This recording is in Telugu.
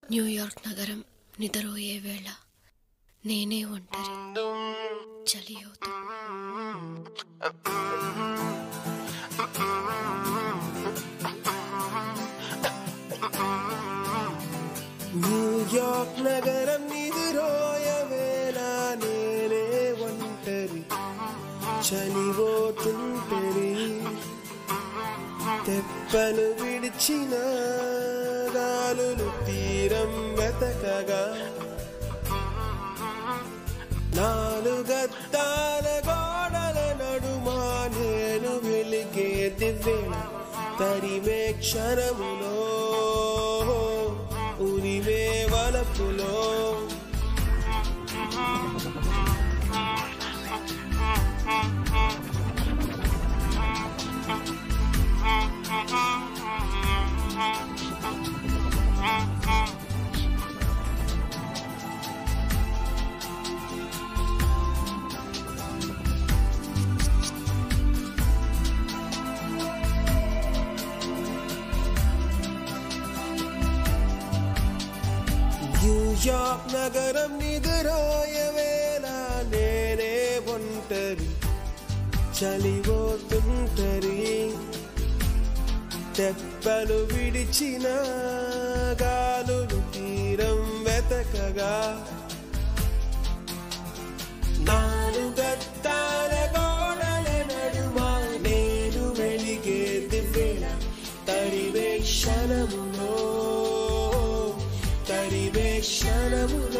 న్యూయార్క్ నగరం నిద్రపోయే వేళ నేనే ఒంటరి చలి అవుతుంది న్యూయార్క్ నగరం నిదురోయ వేళ నేనే ఒంటరి చలిపోతుంటరి తెప్పలు విడిచిన గాలులు తీరం వెతకగా నాలుగద్దాల గోడల నడుమా నేను వెలిగే దివ్వేళ తరిమే క్షణములో ఉరిమే వలపులో న్యూయార్క్ నగరం నిదురోయ వేళ నేనే ఒంటరి చలిపోతుంటరి తెప్పలు విడిచిన గాలులు తీరం వెతకగా నాలుగత్తాల గోడల నడుమ నేను వెలిగే దివ్వేళ తరివే క్షణములో తరివే క్షణములో